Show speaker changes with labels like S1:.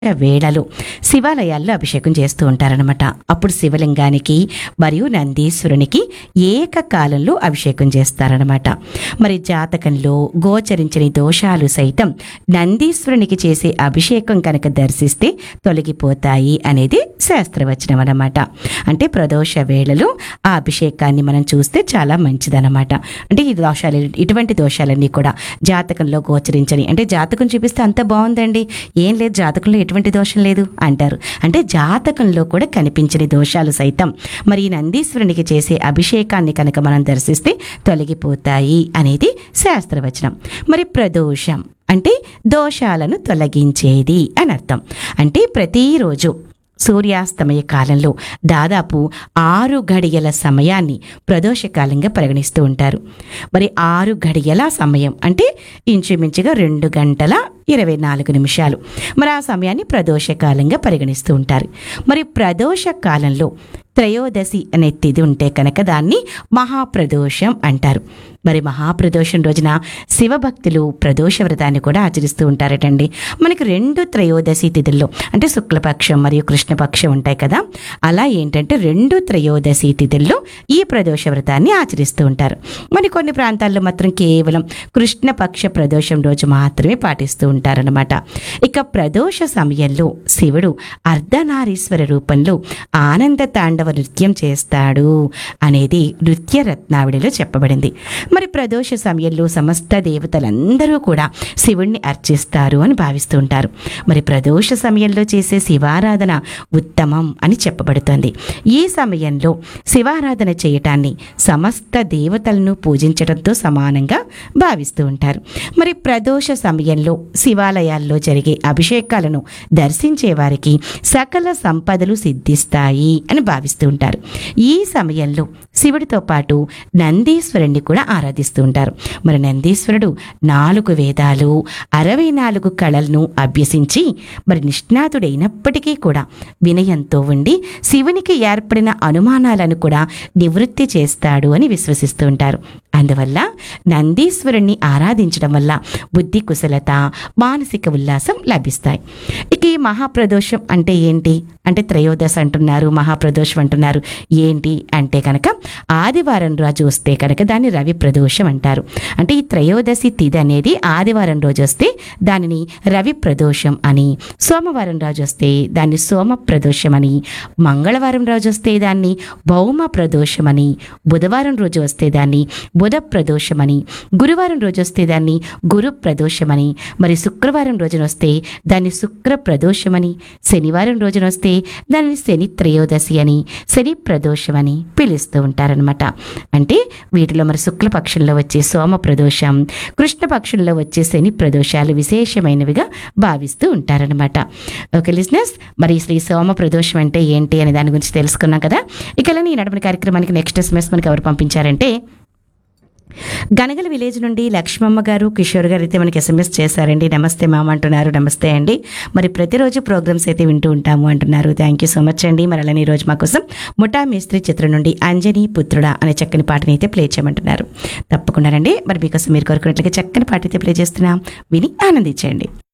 S1: వేళలు శివాలయాల్లో అభిషేకం చేస్తూ ఉంటారనమాట అప్పుడు శివలింగానికి మరియు నందీశ్వరునికి ఏకకాలంలో అభిషేకం చేస్తారనమాట మరి జాతకంలో గోచరించని దోషాలు సైతం నందీశ్వరునికి చేసే అభిషేకం కనుక దర్శిస్తే తొలగిపోతాయి అనేది శాస్త్రవచనం అన్నమాట అంటే ప్రదోష వేళలో ఆ అభిషేకాన్ని మనం చూస్తే చాలా మంచిదన్నమాట అంటే ఈ దోషాలు ఇటువంటి దోషాలన్నీ కూడా జాతకంలో గోచరించని అంటే జాతకం చూపిస్తే అంత బాగుందండి ఏం లేదు జాతకంలో ఎటువంటి దోషం లేదు అంటారు అంటే జాతకంలో కూడా కనిపించని దోషాలు సైతం మరి ఈ నందీశ్వరునికి చేసే అభిషేకాన్ని కనుక మనం దర్శిస్తే తొలగిపోతాయి అనేది శాస్త్రవచనం మరి ప్రదోషం అంటే దోషాలను తొలగించేది అని అర్థం అంటే ప్రతిరోజు సూర్యాస్తమయ కాలంలో దాదాపు ఆరు గడియల సమయాన్ని ప్రదోషకాలంగా పరిగణిస్తూ ఉంటారు మరి ఆరు గడియల సమయం అంటే ఇంచుమించుగా రెండు గంటల ఇరవై నాలుగు నిమిషాలు మరి ఆ సమయాన్ని ప్రదోషకాలంగా పరిగణిస్తూ ఉంటారు మరి ప్రదోష కాలంలో త్రయోదశి అనే తిథి ఉంటే కనుక దాన్ని మహాప్రదోషం అంటారు మరి మహాప్రదోషం రోజున శివభక్తులు ప్రదోష వ్రతాన్ని కూడా ఆచరిస్తూ ఉంటారటండి మనకి రెండు త్రయోదశి తిథుల్లో అంటే శుక్లపక్షం మరియు కృష్ణపక్షం ఉంటాయి కదా అలా ఏంటంటే రెండు త్రయోదశి తిథుల్లో ఈ ప్రదోష వ్రతాన్ని ఆచరిస్తూ ఉంటారు మరి కొన్ని ప్రాంతాల్లో మాత్రం కేవలం కృష్ణపక్ష ప్రదోషం రోజు మాత్రమే పాటిస్తూ ఉంటారనమాట ఇక ప్రదోష సమయంలో శివుడు అర్ధనారీశ్వర రూపంలో ఆనంద తాండవ నృత్యం చేస్తాడు అనేది నృత్య రత్నావళిలో చెప్పబడింది మరి ప్రదోష సమయంలో సమస్త దేవతలందరూ కూడా శివుణ్ణి అర్చిస్తారు అని భావిస్తూ ఉంటారు మరి ప్రదోష సమయంలో చేసే శివారాధన ఉత్తమం అని చెప్పబడుతోంది ఈ సమయంలో శివారాధన చేయటాన్ని సమస్త దేవతలను పూజించడంతో సమానంగా భావిస్తూ ఉంటారు మరి ప్రదోష సమయంలో శివాలయాల్లో జరిగే అభిషేకాలను దర్శించే వారికి సకల సంపదలు సిద్ధిస్తాయి అని భావిస్తూ ఉంటారు ఈ సమయంలో శివుడితో పాటు నందీశ్వరుణ్ణి కూడా ఆరాధిస్తూ ఉంటారు మరి నందీశ్వరుడు నాలుగు వేదాలు అరవై నాలుగు కళలను అభ్యసించి మరి నిష్ణాతుడైనప్పటికీ కూడా వినయంతో ఉండి శివునికి ఏర్పడిన అనుమానాలను కూడా నివృత్తి చేస్తాడు అని విశ్వసిస్తూ ఉంటారు అందువల్ల నందీశ్వరుణ్ణి ఆరాధించడం వల్ల బుద్ధి కుశలత మానసిక ఉల్లాసం లభిస్తాయి ఇక ఈ మహాప్రదోషం అంటే ఏంటి అంటే త్రయోదశ అంటున్నారు మహాప్రదోషం అంటున్నారు ఏంటి అంటే కనుక ఆదివారం రోజు వస్తే కనుక దాన్ని రవి ప్రదోషం అంటారు అంటే ఈ త్రయోదశి తిథి అనేది ఆదివారం రోజు వస్తే దానిని రవి ప్రదోషం అని సోమవారం రోజు వస్తే దాన్ని సోమ ప్రదోషం అని మంగళవారం రోజు వస్తే దాన్ని భౌమ ప్రదోషం అని బుధవారం రోజు వస్తే దాన్ని బుధ ప్రదోషమని గురువారం రోజు వస్తే దాన్ని గురు ప్రదోషమని మరి శుక్రవారం రోజున వస్తే దాన్ని శుక్ర ప్రదోషమని శనివారం రోజున వస్తే దాన్ని శని త్రయోదశి అని శని ప్రదోషమని పిలుస్తూ ఉంటారనమాట అంటే వీటిలో మరి శుక్లపక్షంలో వచ్చే సోమ ప్రదోషం కృష్ణపక్షంలో వచ్చే శని ప్రదోషాలు విశేషమైనవిగా భావిస్తూ ఉంటారనమాట ఓకే లిజినెస్ మరి శ్రీ సోమ ప్రదోషం అంటే ఏంటి అనే దాని గురించి తెలుసుకున్నాం కదా ఇక ఈ నడపని కార్యక్రమానికి నెక్స్ట్ ఎస్ఎంఎస్ మనకి ఎవరు పంపించారంటే గనగల విలేజ్ నుండి లక్ష్మమ్మ గారు కిషోర్ గారు అయితే మనకి ఎస్ఎంఎస్ చేశారండి నమస్తే మామ అంటున్నారు నమస్తే అండి మరి ప్రతిరోజు ప్రోగ్రామ్స్ అయితే వింటూ ఉంటాము అంటున్నారు థ్యాంక్ యూ సో మచ్ అండి మరి అలానే ఈ రోజు మా కోసం ముఠా మేస్త్రి చిత్రం నుండి అంజనీ పుత్రుడా అనే చక్కని పాటని అయితే ప్లే చేయమంటున్నారు తప్పకుండా రండి మరి మీకోసం మీరు కోరుకున్నట్లుగా చక్కని పాట అయితే ప్లే చేస్తున్నాం విని ఆనందించండి